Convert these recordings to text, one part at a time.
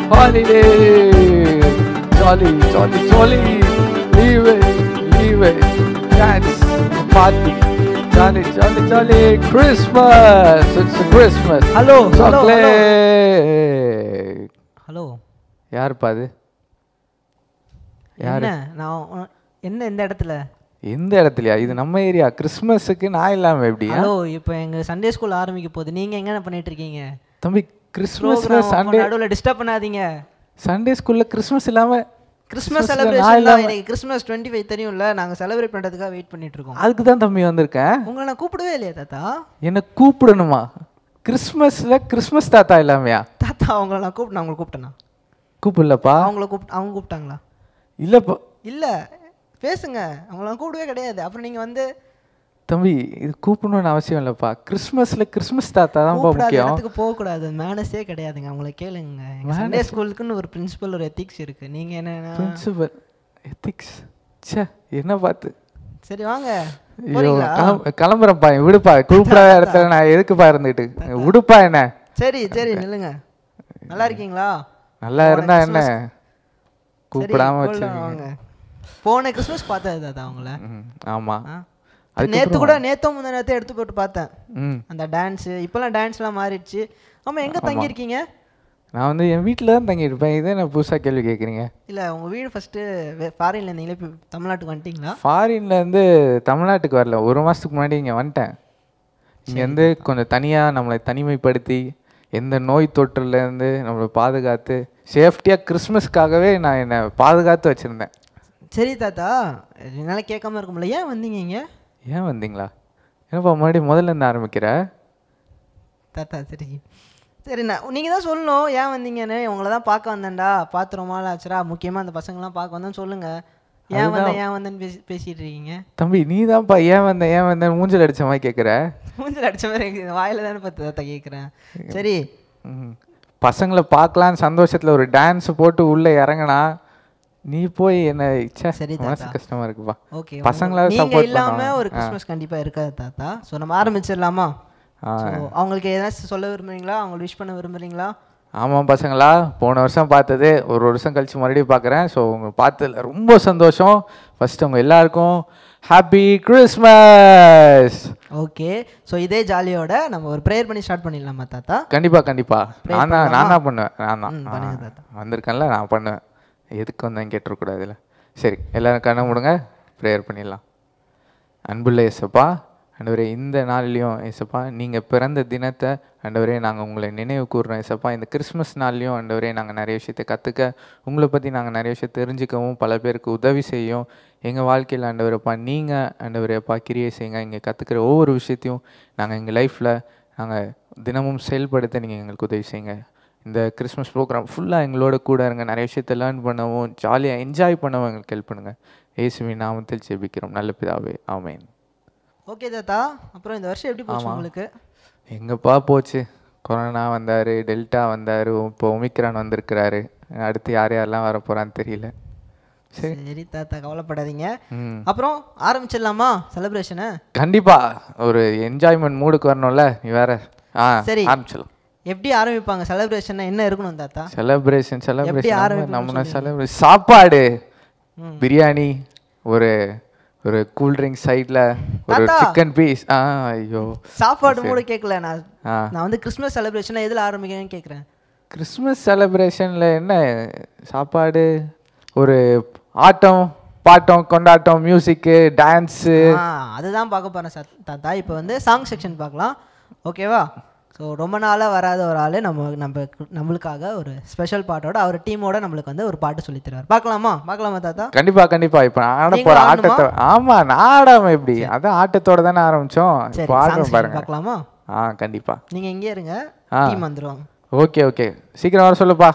holiday. Jolly, jolly, jolly. Leave it, leave it. Dance, party. Jolly, jolly, jolly. Christmas. It's Christmas. Hello, hello, Chocolate. Hello யாருப்பா அது யாரு என்ன நான் உன- என்ன இந்த இடத்துல எந்த இடத்துலயா இது நம்ம ஏரியா கிறிஸ்மஸுக்கு நான் இல்லாம எப்படியா ஹலோ இப்போ எங்க சண்டே ஸ்கூல் ஆரம்பிக்க போகுது நீங்க எங்க பண்ணிட்டு இருக்கீங்க தம்பி கிறிஸ்மஸ்ல ப்ரோக்ராம் சண்டே நடுவில் டிஸ்டர்ப் பண்ணாதீங்க சண்டே ஸ்கூல்ல கிறிஸ்மஸ் இல்லாம கிறிஸ்மஸ் Christmasல நான் செலிப்ரேஷன் இல்லாம எனக்கு கிறிஸ்மஸ் டுவெண்ட்டி ஃபைவ் தெரியும்ல நாங்க செலிப்ரேட் பண்றதுக்காக வெயிட் பண்ணிட்டு இருக்கோம் அதுக்கு தான் தம்பி வந்திருக்கேன் உங்களை நான் கூப்பிடவே இல்லையா தாத்தா என்ன கூப்பிடணுமா கிறிஸ்மஸ்ல கிறிஸ்மஸ் தாத்தா இல்லாமையா தாத்தா அவங்கள நான் கூப்பிட்டு நான் உங்களை கூப்பிட்டேனா கூப்பிடலப்பா அவங்கள கூப்பிட்டு அவங்க கூப்பிட்டாங்களா இல்லப்பா இல்ல பேசுங்க அவங்கள நான் கூப்பிடவே கிடையாது அப்புறம் நீங்க வந்து தம்பி இது கூப்பிடணும்னு அவசியம் இல்லப்பா கிறிஸ்மஸ்ல கிறிஸ்மஸ் தாத்தா தான்ப்பா கூப்பிடாத முக்கியம் இடத்துக்கு போகக்கூடாது மேனஸே கிடையாதுங்க அவங்கள கேளுங்க எங்க சண்டே ஸ்கூலுக்குன்னு ஒரு பிரின்சிபல் ஒரு எத்திக்ஸ் இருக்கு நீங்க என்ன பிரின்சிபல் எத்திக்ஸ் ச்சே என்ன பார்த்து சரி வாங்க ஐயோ போறீங்களா கிளம்ப- கிளம்புறேன்ப்பா விடுப்பா கூப்பிடாத இடத்துல நான் எதுக்குப்பா இருந்துட்டு விடுப்பா என்ன சரி சரி நில்லுங்க நல்லா இருக்கீங்களா நல்லா இருந்தா என்ன சரி, கூப்பிடாம cool வச்சு down வாங்க போன கிறிஸ்மஸ் பார்த்தது தாத்தா அவங்கள ம், ஆமா ஆ? நேத்து கூட நேத்தோ முந்தா நேரத்தை எடுத்து போட்டு பார்த்தேன் ம் அந்த டான்ஸ் இப்பெல்லாம் டான்ஸ்லாம் மாறிடுச்சு ஆமா எங்க தங்கி இருக்கீங்க நான் வந்து என் வீட்டில் தான் தங்கியிருப்பேன் இதே நான் புதுசாக கேள்வி கேட்குறீங்க இல்ல உங்க வீடு ஃபர்ஸ்ட் ஃபாரின்ல இருந்தீங்களே இப்போ தமிழ்நாட்டுக்கு வந்துட்டீங்களா ஃபாரின்ல இருந்து தமிழ்நாட்டுக்கு வரல ஒரு மாதத்துக்கு முன்னாடி இங்கே வந்துட்டேன் இங்கே வந்து கொஞ்சம் தனியாக நம்மளை தனிமைப்படுத்தி எந்த நோய் தொற்றுலேருந்து நம்மளை பாதுகாத்து சேஃப்டியாக கிறிஸ்மஸ்க்காகவே நான் என்னை பாதுகாத்து வச்சுருந்தேன் சரி தாத்தா என்னால கேட்காம இருக்க முடியல ஏன் வந்தீங்க இங்க ஏன் வந்தீங்களா என்னப்பா மறுபடியும் முதல்ல இருந்து ஆரம்பிக்கிற தாத்தா சரி சரி நான் நீங்கள் தான் சொல்லணும் ஏன் வந்தீங்கன்னு உங்களை தான் பார்க்க வந்தேன்டா பார்த்து ரொம்ப நாள் ஆச்சுடா முக்கியமாக அந்த பசங்களாம் பார்க்க வந்தேன்னு சொல்லுங்க ஏன் வந்தேன் ஏன் வந்தேன்னு பேசி பேசிட்டு இருக்கீங்க தம்பி நீ தான்ப்பா ஏன் வந்த ஏன் வந்தேன் மூஞ்சல் அடிச்ச மாதிரி கேட்குற மூஞ்சில் அடிச்ச மாதிரி இருக்குது வாயில தானே பார்த்து தாத்தா கேட்குறேன் சரி ம். பசங்களை பார்க்கலான்னு சந்தோஷத்தில் ஒரு டான்ஸ் போட்டு உள்ளே இறங்கினா நீ போய் என்ன ச்சே, சரி மனசு தாத்தா. கஷ்டமா இருக்குப்பா ஓகே பசங்களாவது நீங்க support இல்லாம பண்ணுவாங்க. ஒரு கிறிஸ்மஸ் கண்டிப்பா இருக்காது தாத்தா ஸோ நம்ம ஆரம்பிச்சிடலாமா ஆ. ஸோ அவங்களுக்கு ஏதாச்சும் சொல்ல விரும்புறீங்களா அவங்களுக்கு விஷ் பண்ண விரும்புறீங்களா ஆமாம் பசங்களா போன வருஷம் பார்த்தது ஒரு வருஷம் கழிச்சு மறுபடியும் பார்க்குறேன் ஸோ உங்க பார்த்ததுல ரொம்ப சந்தோஷம் ஃபர்ஸ்ட் உங்க எல்லாருக்கும் ஹாப்பி கிறிஸ்மஸ் ஓகே ஸோ இதே ஜாலியோட நம்ம ஒரு ப்ரேயர் பண்ணி ஸ்டார்ட் பண்ணிடலாமா தாத்தா கண்டிப்பா கண்டிப்பா நான் தான் நான் தான் பண்ணுவேன் நான் தான் ம், பண்ணுங்க ஆ, வந்திருக்கேன்ல நான் பண்ணுவேன் எதுக்கு வந்தேன் கேட்டுருக்கூடாதுல சரி எல்லாரும் கண்ணை மூடுங்க ப்ரேயர் பண்ணிடலாம் அன்புள்ள இயேசப்பா ஆண்டவரே இந்த நாள்லையும் ஏசப்பா நீங்கள் பிறந்த தினத்தை ஆண்டவரே நாங்கள் உங்களை நினைவு கூறுறோம் ஏசப்பா இந்த கிறிஸ்மஸ் நாள்லையும் ஆண்டவரே நாங்கள் நிறைய விஷயத்தை கற்றுக்க உங்களை பற்றி நாங்கள் நிறைய விஷயம் தெரிஞ்சுக்கவும் பல பேருக்கு உதவி செய்யும் எங்கள் வாழ்க்கையில் ஆண்டவரப்பா நீங்கள் ஆண்டவரேப்பா கிரியை செய்யுங்க இங்கே கற்றுக்கிற ஒவ்வொரு விஷயத்தையும் நாங்கள் எங்கள் லைஃப்பில் நாங்கள் தினமும் செயல்படுத்த நீங்கள் எங்களுக்கு உதவி செய்யுங்க இந்த கிறிஸ்மஸ் ப்ரோக்ராம் ஃபுல்லாக எங்களோட கூட இருங்க நிறைய விஷயத்தை லேர்ன் பண்ணவும் ஜாலியாக என்ஜாய் பண்ணவும் எங்களுக்கு ஹெல்ப் பண்ணுங்கள் இயேசுவின் நாமத்தில் ஜெபிக்கிறோம் நல்ல பிதாவே ஆமென் ஓகே தாத்தா அப்புறம் இந்த வருஷம் எப்படி போச்சு உங்களுக்கு எங்கப்பா போச்சு கொரோனா வந்தார் டெல்டா வந்தார் இப்போ ஒமிக்ரான் வந்திருக்கிறாரு அடுத்து யார் யாரெல்லாம் வர போகிறான்னு தெரியல சரி சரி தாத்தா கவலைப்படாதீங்க ம் அப்புறம் ஆரம்பிச்சிடலாமா செலிப்ரேஷனை கண்டிப்பா ஒரு என்ஜாய்மெண்ட் மூடுக்கு வரணும்ல நீ வேற ஆ சரி. ஆரம்பிச்சலாம் எப்படி ஆரம்பிப்பாங்க செலிப்ரேஷன் என்ன இருக்கணும் தாத்தா செலிப்ரேஷன் எப்படி செலிப்ரேஷன் ஆரம்பிப்பீங்கன்னு நம்ம செலிப்ரேஷன் சாப்பாடு ம். பிரியாணி ஒரு ஒரு கூல் ட்ரிங்க் சைடில் ஒரு தாத்தா. சிக்கன் பீஸ் ஆ ஐயோ சாப்பாடு கூட கேட்கல நான் ஆ நான் வந்து கிறிஸ்மஸ் செலிப்ரேஷனை எதில் ஆரம்பிக்கணும்னு கேட்குறேன் கிறிஸ்மஸ் செலிப்ரேஷனில் என்ன சாப்பாடு ஒரு ஆட்டம் பாட்டம் கொண்டாட்டம் மியூசிக்கு டான்ஸு ஆ அதுதான் பார்க்க போகிறேன் சார் தாத்தா இப்போ வந்து சாங் செக்ஷன் பார்க்கலாம் ஓகேவா ஸோ ரொம்ப நாளாக வராத ஒரு ஆள் நம்ம நம்ம நம்மளுக்காக ஒரு ஸ்பெஷல் பாட்டோட அவர் டீமோட நம்மளுக்கு வந்து ஒரு பாட்டு சொல்லித் தருவார் பார்க்கலாமா பார்க்கலாமா தாத்தா கண்டிப்பா கண்டிப்பா இப்போ நான் ஆட நீங்களும் போற ஆடணுமா? ஆட்டத்தை ஆமா நான் ஆடாம எப்படி அதான் ஆட்டத்தோட தானே ஆரம்பிச்சோம் சரி இப்போ சாங் ஆடுறோம் செக்ஷன் பாருங்க பார்க்கலாமா ஆ கண்டிப்பா நீங்கள் இங்கே இருங்க ஆ. டீம் வந்துருவாங்க ஓகே ஓகே சீக்கிரம் வர சொல்லுப்பா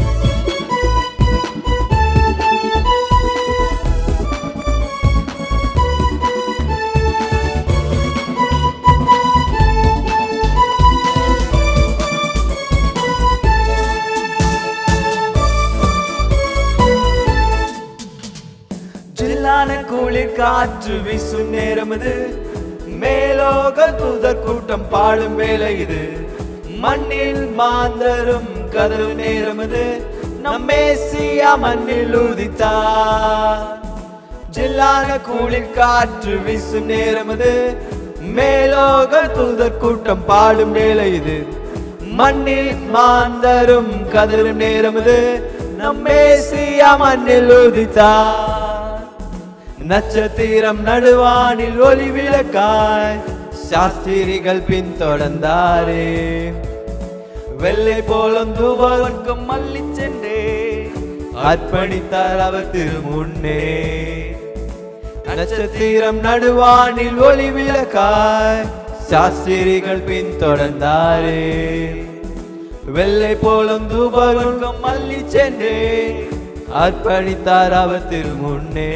ஜில்லான குளிர் காற்று வீசும் நேரம் இது மேலோக தூதர் கூட்டம் பாடும் வேலை இது மண்ணில் மாந்தரும் கதவு நேரம் இது நம் மேசியா மண்ணில் உதித்தார் ஜில்லான குளிர் காற்று வீசும் நேரம் அது மேலோக தூதர் கூட்டம் பாடும் வேலை இது மண்ணில் மாந்தரும் கதரும் நேரம் இது நம் மேசியா மண்ணில் உதித்தார் நட்சத்திரம் நடுவானில் ஒளி விளக்காய் சாஸ்திரிகள் பின்தொடர்ந்தாரே வெள்ளை போலும் தூபவர்க்கும் மல்லி சென்றே அர்ப்பணித்தார் அவர் திரு முன்னே நட்சத்திரம் நடுவானில் ஒளி விளக்காய் சாஸ்திரிகள் பின்தொடர்ந்தாரே வெள்ளை போலும் தூபவர்க்கும் மல்லி சென்றே அர்ப்பணித்தார் அவர் திரு முன்னே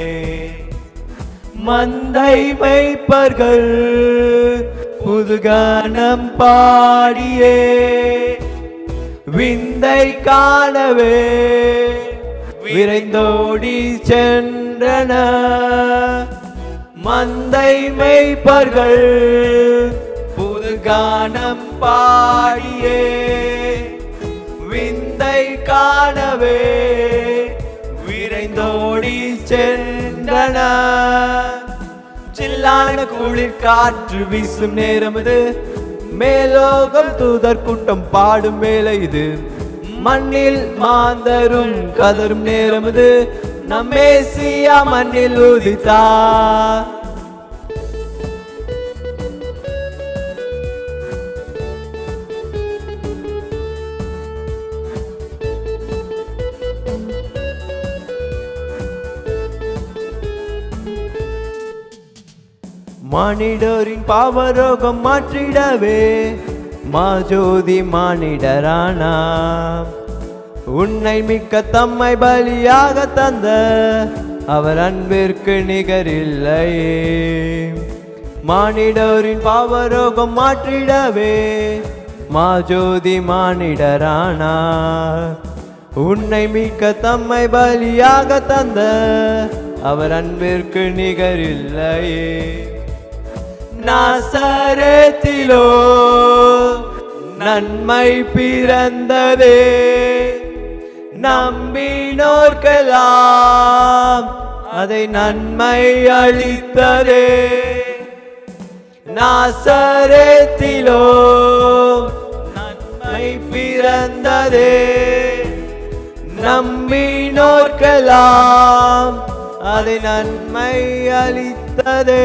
மந்தை மைப்பர்கள் புதுகானம் பாடியே விந்தை காணவே விரைந்தோடி சென்றன மந்தை மெய்ப்பர்கள் புதுகானம் பாடியே விந்தை காணவே விரைந்தோடி சென்றன சில்லான குளிர் காற்று வீசும் நேரம் இது மேலோகம் தூதர் கூட்டம் பாடும் வேலை இது மண்ணில் மாந்தரும் கதரும் நேரம் இது நம்மேசியா மண்ணில் உதித்தார் மானிடரின் பாவரோகம் மாற்றிடவே மாஜோதி மானிடரானா உன்னை மிக்க தம்மை பலியாக தந்த அவர் அன்பிற்கு நிகரில்லையே மானிடரின் பாவரோகம் மாற்றிடவே மாஜோதி மானிடரானா உன்னை மிக்க தம்மை பலியாக தந்த அவர் அன்பிற்கு நிகரில்லையே நாசரேத்திலோ நன்மை பிறந்ததே நம்பினோர்கெல்லாம் அதை நன்மை அளித்ததே நாசரேத்திலோ நன்மை பிறந்ததே நம்பினோர்கெல்லாம் அதை நன்மை அளித்ததே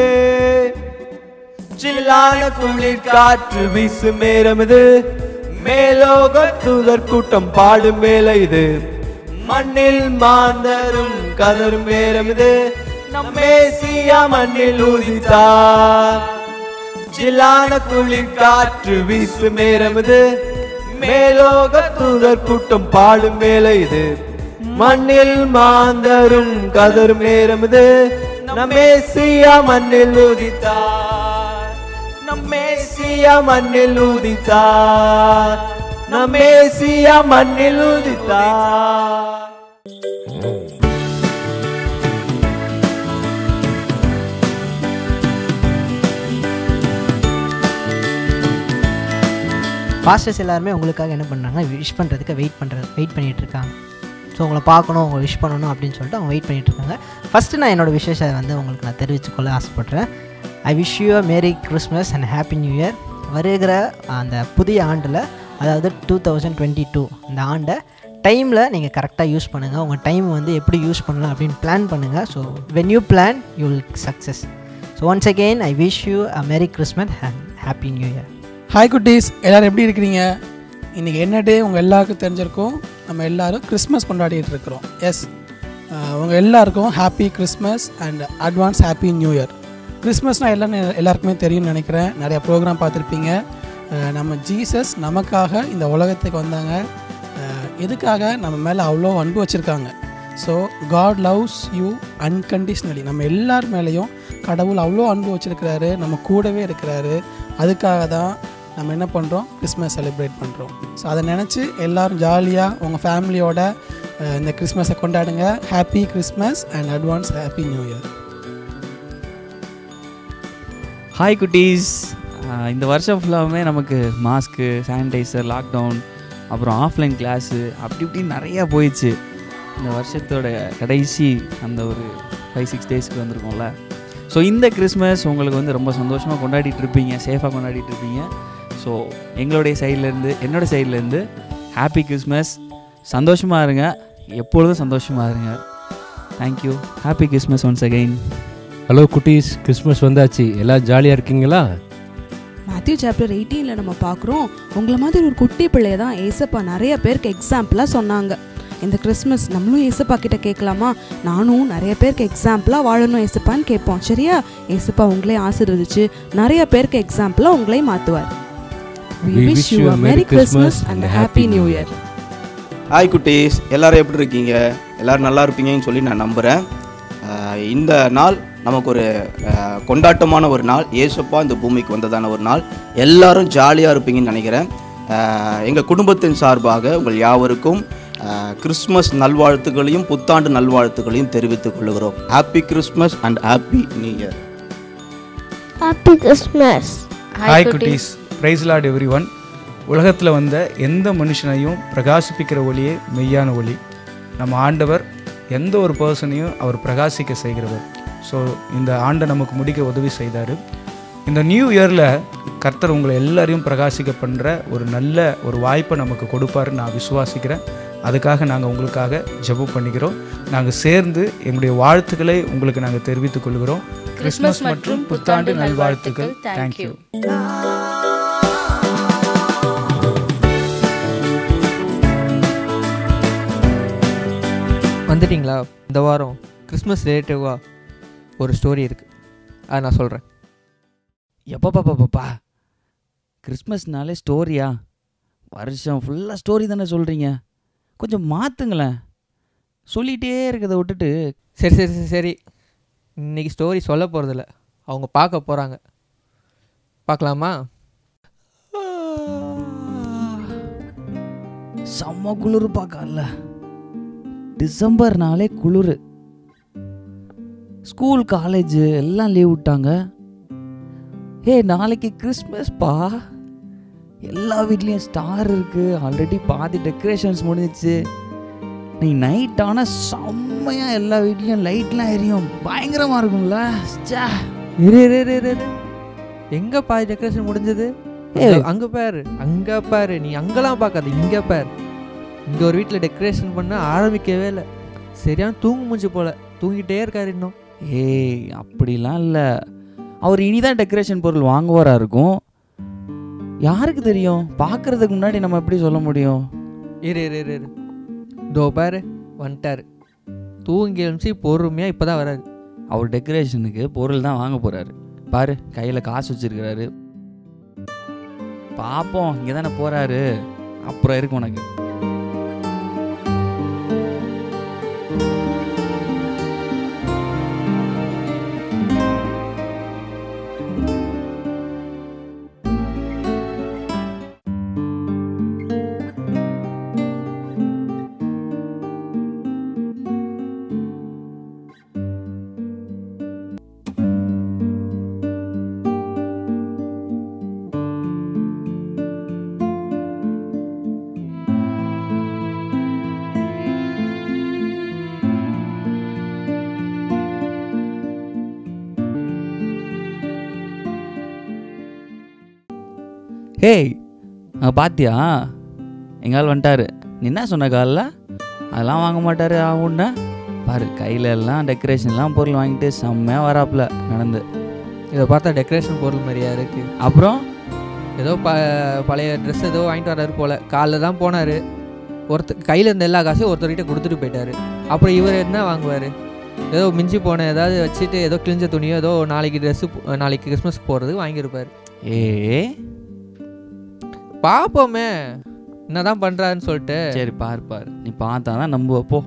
சில்லான குளிர் காற்று வீசும் நேரம் இது மேலோக தூதர் கூட்டம் பாடும் வேலை இது மண்ணில் மாந்தரும் கதரும் நேரம் இது நம்மேசியா மண்ணில் ஊதித்தார் சில்லான குளிர் காற்று வீசும் நேரம் இது மேலோக தூதர் கூட்டம் பாடும் வேலை இது மண்ணில் மாந்தரும் கதரும் நேரம் இது நம்மேசியா மண்ணில் உதித்தார் நம்மேசியா மண்ணில் உதித்தார் நம்மேசியா மண்ணில் உதித்தார் பாஸ்டர்ஸ் எல்லாருமே உங்களுக்காக என்ன பண்ணுறாங்க விஷ் பண்ணுறதுக்கு வெயிட் பண்ணுறது வெயிட் பண்ணிகிட்டு இருக்காங்க ஸோ உங்களை பார்க்கணும் உங்களை விஷ் பண்ணணும் அப்படின்னு சொல்லிட்டு அவங்க வெயிட் பண்ணிட்டு இருக்காங்க ஃபஸ்ட்டு நான் என்னோட விஷயத்தை வந்து உங்களுக்கு நான் தெரிவித்துக்கொள்ள ஆசைப்பட்றேன் I wish you merry Christmas and happy new year வருகிற அந்த புதிய ஆண்டில் அதாவது டூ தௌசண்ட் டுவெண்ட்டி டூ இந்த ஆண்டை டைமில் நீங்கள் கரெக்டாக யூஸ் பண்ணுங்கள் உங்கள் டைம் வந்து எப்படி யூஸ் பண்ணலாம் அப்படின்னு பிளான் பண்ணுங்கள் so when you plan you will success so once again I wish you a merry Christmas and happy new year hi குட்டீஸ் எல்லோரும் எப்படி இருக்கிறீங்க இன்றைக்கி என்ன டே உங்கள் எல்லாருக்கும் தெரிஞ்சிருக்கும் நம்ம எல்லாரும் கிறிஸ்மஸ் கொண்டாடிட்டு இருக்கிறோம் எஸ் உங்கள் எல்லாருக்கும் happy Christmas and advance happy new year கிறிஸ்மஸ்னால் எல்லாம் எல்லாருக்குமே தெரியும்னு நினைக்கிறேன் நிறைய ப்ரோக்ராம் பார்த்துருப்பீங்க அஹ், நம்ம ஜீசஸ் நமக்காக இந்த உலகத்துக்கு வந்தாங்க அஹ், எதுக்காக நம்ம மேலே அவ்வளோ அன்பு வச்சுருக்காங்க so God loves you unconditionally நம்ம எல்லார் மேலேயும் கடவுள் அவ்வளோ அன்பு வச்சுருக்கிறாரு நம்ம கூடவே இருக்கிறாரு அதுக்காக தான் நம்ம என்ன பண்ணுறோம் கிறிஸ்மஸ் செலிப்ரேட் பண்ணுறோம் ஸோ அதை நினச்சி எல்லோரும் ஜாலியாக உங்கள் ஃபேமிலியோட அஹ், இந்த கிறிஸ்மஸை கொண்டாடுங்க happy Christmas and advance happy new year hi குட்டீஸ் ஆஹ் இந்த வருஷம் ஃபுல்லாகவுமே நமக்கு மாஸ்க்கு சானிடைசர் லாக்டவுன் அப்புறம் ஆஃப்லைன் கிளாஸு அப்படி இப்படின்னு நிறையா போயிடுச்சு இந்த வருஷத்தோட கடைசி அந்த ஒரு ஃபைவ் சிக்ஸ் டேஸ்க்கு வந்திருக்கோம்ல ஸோ இந்த கிறிஸ்மஸ் உங்களுக்கு வந்து ரொம்ப சந்தோஷமாக கொண்டாடிட்டு இருப்பீங்க சேஃபாக கொண்டாடிட்டு இருப்பீங்க ஸோ எங்களுடைய சைட்லேருந்து என்னோடய சைட்லேருந்து ஹாப்பி கிறிஸ்மஸ் சந்தோஷமாக இருங்க எப்பொழுதும் சந்தோஷமாக இருங்க thank you happy Christmas once again hello குட்டீஸ் கிறிஸ்மஸ் வந்தாச்சு எல்லாம் ஜாலியாக இருக்கீங்களா மேத்யூ சாப்டர் எயிட்டீனில் நம்ம பார்க்குறோம் உங்களை மாதிரி ஒரு குட்டி பிள்ளைய தான் ஏசப்பா நிறைய பேருக்கு எக்ஸாம்பிளாக சொன்னாங்க இந்த கிறிஸ்மஸ் நம்மளும் ஏசப்பா கிட்ட கேட்கலாமா நானும் நிறைய பேருக்கு எக்ஸாம்பிளாக வாழணும் ஏசப்பான்னு கேட்போம் சரியா ஏசப்பா உங்களே ஆசீர்வதிச்சு நிறைய பேருக்கு எக்ஸாம்பிளாக உங்களே மாற்றுவார் We wish you a Merry Christmas and a Happy New Year. Hi குட்டீஸ் எல்லாரும் எப்படி இருக்கீங்க எல்லாரும் நல்லா இருப்பீங்கன்னு சொல்லி நான் நம்புகிறேன் இந்த நாள் நமக்கு ஒரு ஆஹ், கொண்டாட்டமான ஒரு நாள் ஏசப்பா இந்த பூமிக்கு வந்ததான ஒரு நாள் எல்லாரும் ஜாலியாக இருப்பீங்கன்னு நினைக்கிறேன் எங்கள் குடும்பத்தின் சார்பாக உங்கள் யாவருக்கும் ஆஹ், கிறிஸ்மஸ் நல்வாழ்த்துக்களையும் புத்தாண்டு நல்வாழ்த்துக்களையும் தெரிவித்துக் கொள்கிறோம் happy Christmas and happy new year happy Christmas hi குட்டீஸ் பிரைஸ் லார்ட் எவ்ரி ஒன் உலகத்தில் வந்த எந்த மனுஷனையும் பிரகாசிப்பிக்கிற ஒளியே மெய்யான ஒளி நம்ம ஆண்டவர் எந்த ஒரு பர்சனையும் அவர் பிரகாசிக்க செய்கிறவர் ஸோ இந்த ஆண்டை நமக்கு முடிக்க உதவி செய்தார் இந்த நியூ இயரில் கர்த்தர் உங்களை எல்லாரையும் பிரகாசிக்க பண்ணுற ஒரு நல்ல ஒரு வாய்ப்பை நமக்கு கொடுப்பாருன்னு நான் விசுவாசிக்கிறேன் அதுக்காக நாங்கள் உங்களுக்காக ஜெபம் பண்ணிக்கிறோம் நாங்கள் சேர்ந்து எங்களுடைய வாழ்த்துக்களை உங்களுக்கு நாங்கள் தெரிவித்துக் கொள்கிறோம் கிறிஸ்மஸ் மற்றும் புத்தாண்டு நல்வாழ்த்துக்கள் தேங்க்யூ வந்துட்டிங்களா இந்த வாரம் கிறிஸ்மஸ் ரிலேட்டிவாக ஒரு ஸ்டோரி இருக்குது அதை நான் சொல்கிறேன் எப்பப்பாப்பாப்பா கிறிஸ்மஸ்னாலே ஸ்டோரியா வருஷம் ஃபுல்லாக ஸ்டோரி தானே சொல்கிறீங்க கொஞ்சம் மாற்றுங்களேன் சொல்லிகிட்டே இருக்கிறத விட்டுட்டு சரி சரி சரி சரி இன்னைக்கு ஸ்டோரி சொல்ல போகிறதில்ல அவங்க பார்க்க போகிறாங்க பார்க்கலாமா செம்ம குளிர் பார்க்கல டிசம்பர்னாலே குளிர் ஸ்கூல் காலேஜ் எல்லாம் லீவ் விட்டாங்க ஏ நாளைக்கு கிறிஸ்மஸ்ப்பா எல்லா வீட்லேயும் ஸ்டார் இருக்குது ஆல்ரெடி பாதி டெக்கரேஷன்ஸ் முடிஞ்சிச்சு நீ நைட் ஆனால் செம்மையாக எல்லா வீட்லேயும் லைட்லாம் எரியும் பயங்கரமாக இருக்கும்ல ச்சே. இரு இரு இரு இரு, இரு எங்கே பாதி டெக்கரேஷன் முடிஞ்சது ஏய். அங்கே பாரு அங்கே பாரு நீ அங்கெல்லாம் பார்க்காத இங்கே பாரு இங்கே ஒரு வீட்டில் டெக்கரேஷன் பண்ண ஆரம்பிக்கவே இல்லை சரியான தூங்கு மூஞ்சி போல தூங்கிட்டே இருக்காரு இன்னும் ஏய் அப்படிலாம் இல்லை அவர் இனிதான் டெக்கரேஷன் பொருள் வாங்குவாரா இருக்கும் யாருக்கு தெரியும் பார்க்கறதுக்கு முன்னாடி நம்ம எப்படி சொல்ல முடியும் இரு இரு இரு இரு இதோ பாரு வந்துட்டாரு தூங்கி எழுந்துச்சு பொறுமையாக இப்போ தான் வராரு அவர் டெக்கரேஷனுக்கு பொருள் தான் வாங்க போறாரு பாரு கையில் காசு வச்சிருக்கிறாரு பார்ப்போம் இங்கே தானே போறாரு அப்புறம் இருக்கு உனக்கு ஹேய் அங்க பாத்தியா எங்கால் வந்துட்டாரு நீ என்ன சொன்ன காலில் அதெல்லாம் வாங்க மாட்டாரு ஆகுன்னா பாரு கையில எல்லாம் டெக்கரேஷன்லாம் பொருள் வாங்கிட்டு செம்மையாக வராப்புல நடந்து இதை பார்த்தா டெக்கரேஷன் பொருள் மாதிரியா இருக்கு அப்புறம் ஏதோ ப பழைய ட்ரெஸ் ஏதோ வாங்கிட்டு வர்றாரு போல காலைல தான் போனார் ஒருத்தர் கையில் இருந்த எல்லா காசையும் ஒருத்தர்கிட்ட கொடுத்துட்டு போயிட்டாரு அப்புறம் இவர் என்ன வாங்குவார் ஏதோ மிஞ்சி போன ஏதாவது வச்சுட்டு ஏதோ கிழிஞ்ச துணியோ ஏதோ நாளைக்கு ட்ரெஸ்ஸு நாளைக்கு கிறிஸ்மஸ்க்கு போகிறதுக்கு வாங்கியிருப்பார் ஏ பார்ப்போமே என்னதான் பண்ணுறாருன்னு சொல்லிட்டு சரி பாரு பாரு நீ பார்த்தா தான் நம்புவ போ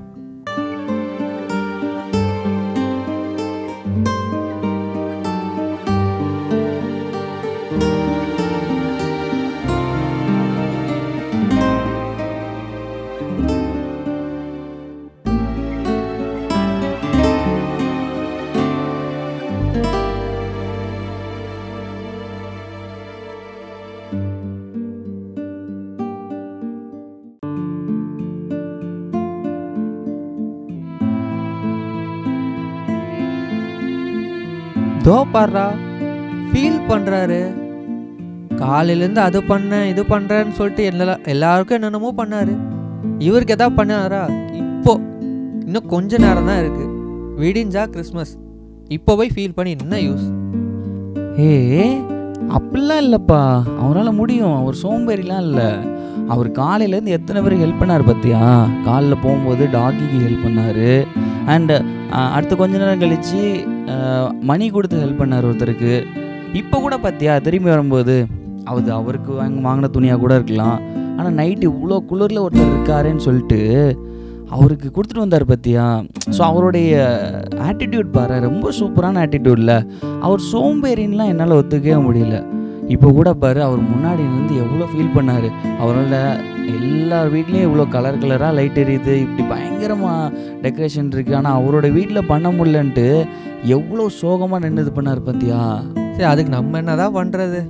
இதோ பாடுறா ஃபீல் பண்ணுறாரு காலையிலேருந்து அது பண்ணேன் இது பண்ணுறேன்னு சொல்லிட்டு எல்லா எல்லாருக்கும் என்னென்னமோ பண்ணாரு இவருக்கு எதாவது பண்ணாரா இப்போ இன்னும் கொஞ்ச நேரம் தான் இருக்குது விடிஞ்சா கிறிஸ்மஸ் இப்போ போய் ஃபீல் பண்ணி என்ன யூஸ் ஏ அப்படிலாம் இல்லைப்பா அவரால் முடியும் அவர் சோம்பேறிலாம் இல்லை அவர் காலையிலேருந்து எத்தனை பேருக்கு ஹெல்ப் பண்ணார் பார்த்தியா காலைல போகும்போது டாகிக்கு ஹெல்ப் பண்ணார் அண்டு அடுத்து கொஞ்ச நேரம் கழித்து மணி கொடுத்து ஹெல்ப் பண்ணார் ஒருத்தருக்கு இப்போ கூட பார்த்தியா திரும்பி வரும்போது அது அவருக்கு வாங்க வாங்கின துணியாக கூட இருக்கலாம் ஆனால் நைட்டு இவ்வளோ குளிரில் ஒருத்தர் இருக்காருன்னு சொல்லிட்டு அவருக்கு கொடுத்துட்டு வந்தார் பார்த்தியா ஸோ அவருடைய ஆட்டிடியூட் பாரு ரொம்ப சூப்பரான ஆட்டிடியூடில் அவர் சோம்பேறின்லாம் என்னால் ஒத்துக்கவே முடியல இப்போ கூட பாரு அவர் முன்னாடி இருந்து எவ்வளோ ஃபீல் பண்ணார் அவரால் எல்லார் வீட்லேயும் இவ்வளோ கலர் கலராக லைட் எரியுது இப்படி பயங்கரமாக டெக்கரேஷன் இருக்குது ஆனால் அவரோட வீட்டில் பண்ண முடியலன்ட்டு எவ்வளோ சோகமாக நின்று இது பண்ணார் பார்த்தியா சரி அதுக்கு நம்ம என்னதான் பண்ணுறது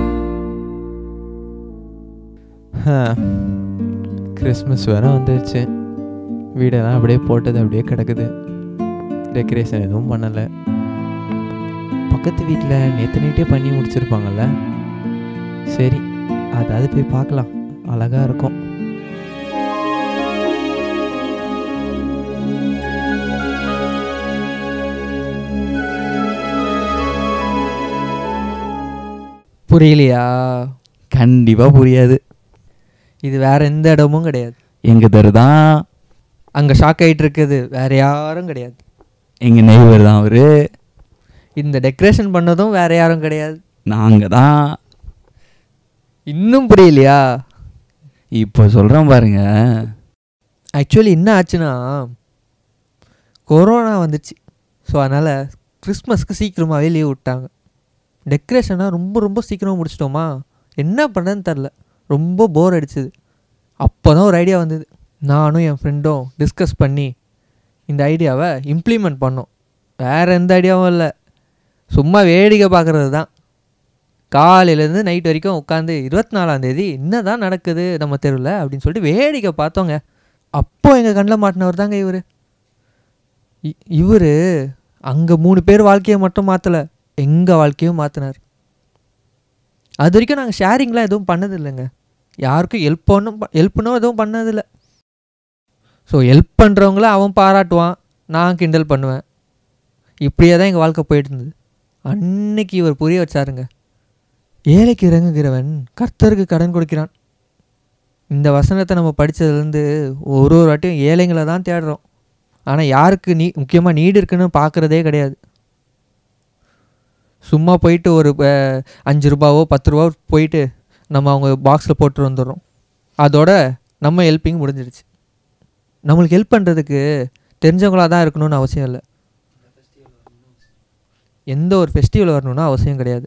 கிறிஸ்மஸ் வேற வந்துருச்சு வீடெல்லாம் அப்படியே போட்டது அப்படியே கிடக்குது டெக்கரேஷன் எதுவும் பண்ணலை பக்கத்து வீட்டில் நேற்று நைட்டே பண்ணி முடிச்சிருப்பாங்கல்ல சரி அதாவது போய் பார்க்கலாம் அழகாக இருக்கும் புரியலையா கண்டிப்பாக புரியாது இது வேற எந்த இடமும் கிடையாது எங்கள் தெரு தான் அங்கே ஷாக் ஆகிட்டு இருக்குது வேற யாரும் கிடையாது எங்கள் நெய்வர் தான் அவர் இந்த டெக்கரேஷன் பண்ணதும் வேற யாரும் கிடையாது நாங்கள் தான் இன்னும் புரியலையா இப்போ சொல்கிறேன் பாருங்க ஆக்சுவலி என்ன ஆச்சுன்னா கொரோனா வந்துச்சு ஸோ அதனால் கிறிஸ்மஸ்க்கு சீக்கிரமாகவே லீவ் விட்டாங்க டெக்கரேஷனாக ரொம்ப ரொம்ப சீக்கிரமாக முடிச்சிட்டோமா என்ன பண்ணுறதுன்னு தெரில ரொம்ப போர் அடிச்சுது அப்போ தான் ஒரு ஐடியா வந்தது நானும் என் ஃப்ரெண்டும் டிஸ்கஸ் பண்ணி இந்த ஐடியாவை இம்ப்ளிமெண்ட் பண்ணோம் வேறு எந்த ஐடியாவும் இல்லை சும்மா வேடிக்கை பார்க்குறது தான் காலையிலேருந்து நைட் வரைக்கும் உட்காந்து இருபத்தி நாலாந்தேதி என்ன தான் நடக்குது நம்ம தெருவில் அப்படின்னு சொல்லிட்டு வேடிக்கை பார்த்தோங்க அப்போ எங்கள் கண்ணில் மாட்டினவர் தாங்க இவர் இவர் அங்கே மூணு பேர் வாழ்க்கையை மட்டும் மாற்றலை எங்கள் வாழ்க்கையும் மாற்றினார் அது வரைக்கும் நாங்கள் ஷேரிங்லாம் எதுவும் பண்ணது இல்லைங்க யாருக்கும் ஹெல்ப் பண்ணும் ஹெல்ப்னும் எதுவும் பண்ணதில்லை ஸோ ஹெல்ப் பண்ணுறவங்கள அவன் பாராட்டுவான் நான் கிண்டல் பண்ணுவேன் இப்படியே தான் எங்கள் வாழ்க்கை போயிட்டு இருந்தது அன்னைக்கு இவர் புரிய வச்சாருங்க ஏழைக்கு இறங்குகிறவன் கர்த்தருக்கு கடன் கொடுக்கிறான் இந்த வசனத்தை நம்ம படித்ததுலேருந்து ஒரு ஒரு வாட்டியும் ஏழைங்களை தான் தேடுறோம் ஆனால் யாருக்கு நீ முக்கியமாக நீடு இருக்குன்னு பார்க்குறதே கிடையாது சும்மா போயிட்டு ஒரு அஹ், அஞ்சு ரூபாவோ பத்து ரூபாவோ போயிட்டு நம்ம அவங்க பாக்ஸில் போட்டு வந்துடுறோம் அதோட நம்ம ஹெல்ப்பிங் முடிஞ்சிடுச்சு நம்மளுக்கு ஹெல்ப் பண்ணுறதுக்கு தெரிஞ்சவங்களாக தான் இருக்கணும்னு அவசியம் இல்லை எந்த ஒரு ஃபெஸ்டிவல் வரணும்னு அவசியம் கிடையாது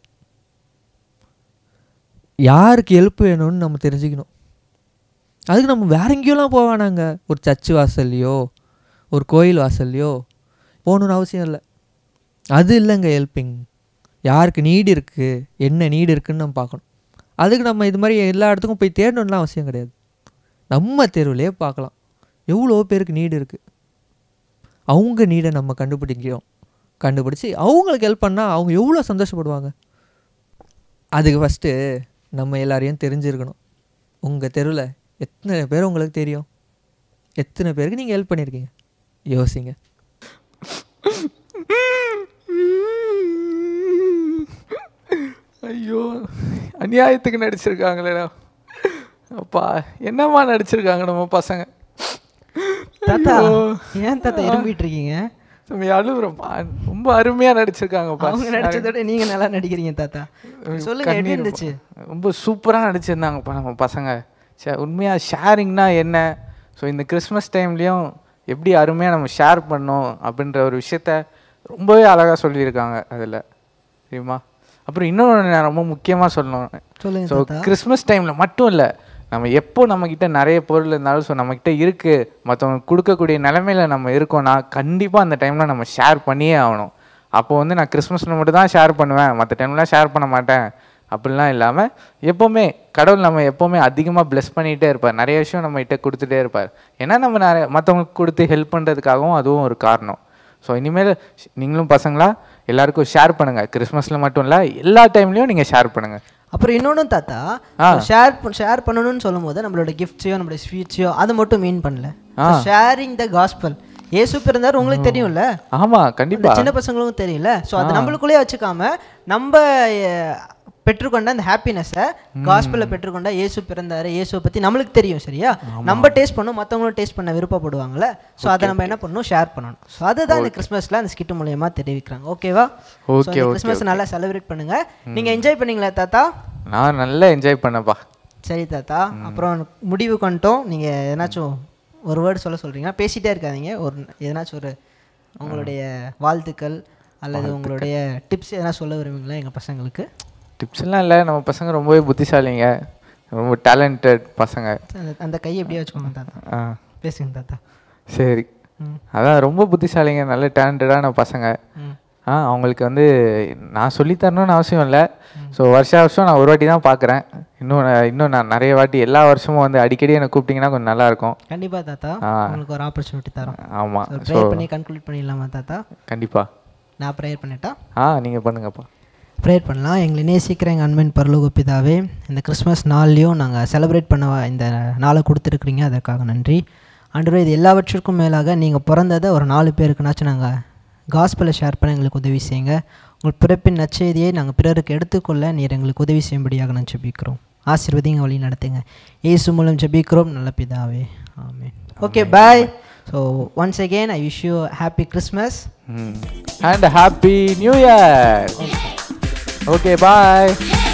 யாருக்கு ஹெல்ப் வேணும்னு நம்ம தெரிஞ்சுக்கணும் அதுக்கு நம்ம வேற எங்கேயோலாம் போக வேணாங்க ஒரு சர்ச்சு வாசல்லையோ ஒரு கோயில் வாசல்லையோ போகணுன்னு அவசியம் இல்லை அது இல்லைங்க ஹெல்ப்பிங் யாருக்கு நீடு இருக்குது என்ன நீடு இருக்குன்னு நம்ம பார்க்கணும் அதுக்கு நம்ம இது மாதிரி எல்லா இடத்துக்கும் போய் தேடணும்லாம் அவசியம் கிடையாது நம்ம தெருவிலே பார்க்கலாம் எவ்வளோ பேருக்கு நீடு இருக்குது அவங்க நீடை நம்ம கண்டுபிடிக்கிறோம் கண்டுபிடிச்சி அவங்களுக்கு ஹெல்ப் பண்ணால் அவங்க எவ்வளோ சந்தோஷப்படுவாங்க அதுக்கு ஃபஸ்ட்டு நம்ம எல்லாரையும் தெரிஞ்சிருக்கணும் உங்கள் தெருவில் எத்தனை பேர் உங்களுக்கு தெரியும் எத்தனை பேருக்கு நீங்கள் ஹெல்ப் பண்ணியிருக்கீங்க யோசிங்க ஐயோ அநியாயத்துக்கு நடிச்சிருக்காங்களேடா அப்பா என்னம்மா நடிச்சிருக்காங்க நம்ம பசங்க தாத்தா ஐயோ. ஏன் தாத்தா இரும்பிட்டு இருக்கீங்க நம்ம அழுகுறோம்ப்பா ரொம்ப அருமையா நடிச்சிருக்காங்கப்பா அவங்க நடிச்சதோட நீங்க நல்லா நடிக்கிறீங்க தாத்தா சொல்லுங்க எப்படி கண்ணீர் இருந்துச்சு ரொம்ப சூப்பராக நடிச்சிருந்தாங்கப்பா நம்ம பசங்க சே உண்மையாக ஷேரிங்னா என்ன ஸோ இந்த கிறிஸ்மஸ் டைம்லேயும் எப்படி அருமையாக நம்ம ஷேர் பண்ணோம் அப்படின்ற ஒரு விஷயத்த ரொம்பவே அழகாக சொல்லியிருக்காங்க அதில் தெரியுமா அப்புறம் இன்னொன்று நான் ரொம்ப முக்கியமாக சொல்லணும் சொல்லுங்க ஸோ தாத்தா. கிறிஸ்மஸ் டைமில் மட்டும் இல்லை நம்ம எப்போ நம்மக்கிட்ட நிறைய பொருள் இருந்தாலும் ஸோ நம்மக்கிட்ட இருக்குது மற்றவங்களுக்கு கொடுக்கக்கூடிய நிலமையில நம்ம இருக்கோம்னா கண்டிப்பாக அந்த டைமில் நம்ம ஷேர் பண்ணியே ஆகணும் அப்போ வந்து நான் கிறிஸ்மஸில் மட்டும் தான் ஷேர் பண்ணுவேன் மற்ற டைம்லாம் ஷேர் பண்ண மாட்டேன் அப்படிலாம் இல்லாமல் எப்போவுமே கடவுள் நம்ம எப்போவுமே அதிகமாக bless பண்ணிகிட்டே இருப்பார் நிறைய விஷயம் நம்ம கிட்ட கொடுத்துட்டே இருப்பார் ஏன்னா நம்ம நிறைய மற்றவங்களுக்கு கொடுத்து ஹெல்ப் பண்ணுறதுக்காகவும் அதுவும் ஒரு காரணம் ஸோ இனிமேல் நீங்களும் பசங்களா எல்லாருக்கும் ஷேர் பண்ணுங்கள் கிறிஸ்மஸில் மட்டும் இல்லை எல்லா டைம்லேயும் நீங்கள் ஷேர் பண்ணுங்கள் அப்புறம் இன்னொன்று தாத்தா ஆ. ஷேர் ஷேர் பண்ணணும்னு சொல்லும்போது நம்மளோட கிஃப்ட்ஸையோ நம்மளோட ஸ்வீட்ஸையோ அதை மட்டும் மீன் பண்ணல ஆ. ஷேரிங் த காஸ்பல் இயேசு பிறந்தார் உங்களுக்கு தெரியும்ல ஆமாம் அந்த கண்டிப்பாக சின்ன பசங்களுக்கும் தெரியல ஸோ அது ஆ. நம்மளுக்குள்ளேயே வச்சுக்காம நம்ம அஹ், பெற்றுக்கொண்ட அந்த ஹாப்பினஸை காஸ்பலில் பெற்றுக்கொண்ட இயேசு பிறந்தாரு இயேசுவை பற்றி நம்மளுக்கு தெரியும் சரியா நம்ம டேஸ்ட் பண்ணோம் மற்றவங்களும் டேஸ்ட் பண்ண விருப்பப்படுவாங்கல்ல ஸோ அதை நம்ம என்ன பண்ணணும் ஷேர் பண்ணணும் ஸோ அதுதான் இந்த கிறிஸ்மஸில் அந்த ஸ்கிட் மூலியமாக தெரிவிக்கிறாங்க ஓகேவா Okay, okay, கிறிஸ்மஸ் okay. நல்லா செலிப்ரேட் பண்ணுங்க நீங்க என்ஜாய் பண்ணீங்களா தாத்தா நான் நல்லா என்ஜாய் பண்ணப்பா சரி தாத்தா அப்புறம் முடிவு கொண்டோம் நீங்க எதனாச்சும் ஒரு வேர்டு சொல்ல சொல்றீங்கன்னா பேசிட்டே இருக்காதீங்க ஒரு எதனாச்சும் ஒரு உங்களுடைய வாழ்த்துக்கள் அல்லது உங்களுடைய டிப்ஸ் எதனா சொல்ல விரும்புங்களா எங்க பசங்களுக்கு டிப்ஸ்லாம் இல்லை நம்ம பசங்க ரொம்பவே புத்திசாலிங்க ரொம்ப டேலண்டட் பசங்க அந்த- அந்த கையை எப்படியே வச்சுக்கோங்க தாத்தா ஆ பேசுங்க தாத்தா சரி ம். அதான் ரொம்ப புத்திசாலிங்க நல்ல டேலண்டடான பசங்க ம். ஆ அவங்களுக்கு வந்து நான் சொல்லித் தரணும்னு அவசியம் இல்லை ஸோ வருஷா வருஷம் நான் ஒரு வாட்டி தான் பார்க்குறேன் இன்னும் நான் இன்னும் நான் நிறைய வாட்டி எல்லா வருஷமும் வந்து அடிக்கடி என்னை கூப்பிட்டிங்கன்னா கொஞ்சம் நல்லா இருக்கும் கண்டிப்பா தாத்தா ஆ. உங்களுக்கு ஒரு ஆப்பர்ச்சுனிட்டி தரோம் ஆமாம் ஸோ ப்ரேயர் பண்ணி கன்க்ளூட் பண்ணிடலாமா தாத்தா கண்டிப்பாக நான் ப்ரேயர் பண்ணிட்டா ஆ நீங்கள் பண்ணுங்கப்பா ப்ரேயர் பண்ணலாம் எங்களை நேசிக்கிற எங்கள் அன்பின் பரலோக பிதாவே இந்த கிறிஸ்மஸ் நாள்லையும் நாங்கள் செலிப்ரேட் பண்ண இந்த நாளை கொடுத்துருக்குறீங்க அதற்காக நன்றி ஆண்டவரே இது எல்லாவற்றிற்கும் மேலாக நீங்கள் பிறந்ததை ஒரு நாலு பேருக்குனாச்சும் நாங்கள் காஸ்பலை ஷேர் பண்ண எங்களுக்கு உதவி செய்யுங்க உங்கள் பிறப்பின் நற்செய்தியை நாங்கள் பிறருக்கு எடுத்துக்கொள்ள நீர் எங்களுக்கு உதவி செய்யும்படியாக நான் ஜெபிக்கிறோம் ஆசீர்வதிங்க வழி நடத்துங்க இயேசு மூலம் ஜெபிக்கிறோம் நல்ல பிதாவே amen okay bye so once again I wish you happy Christmas and happy new year okay bye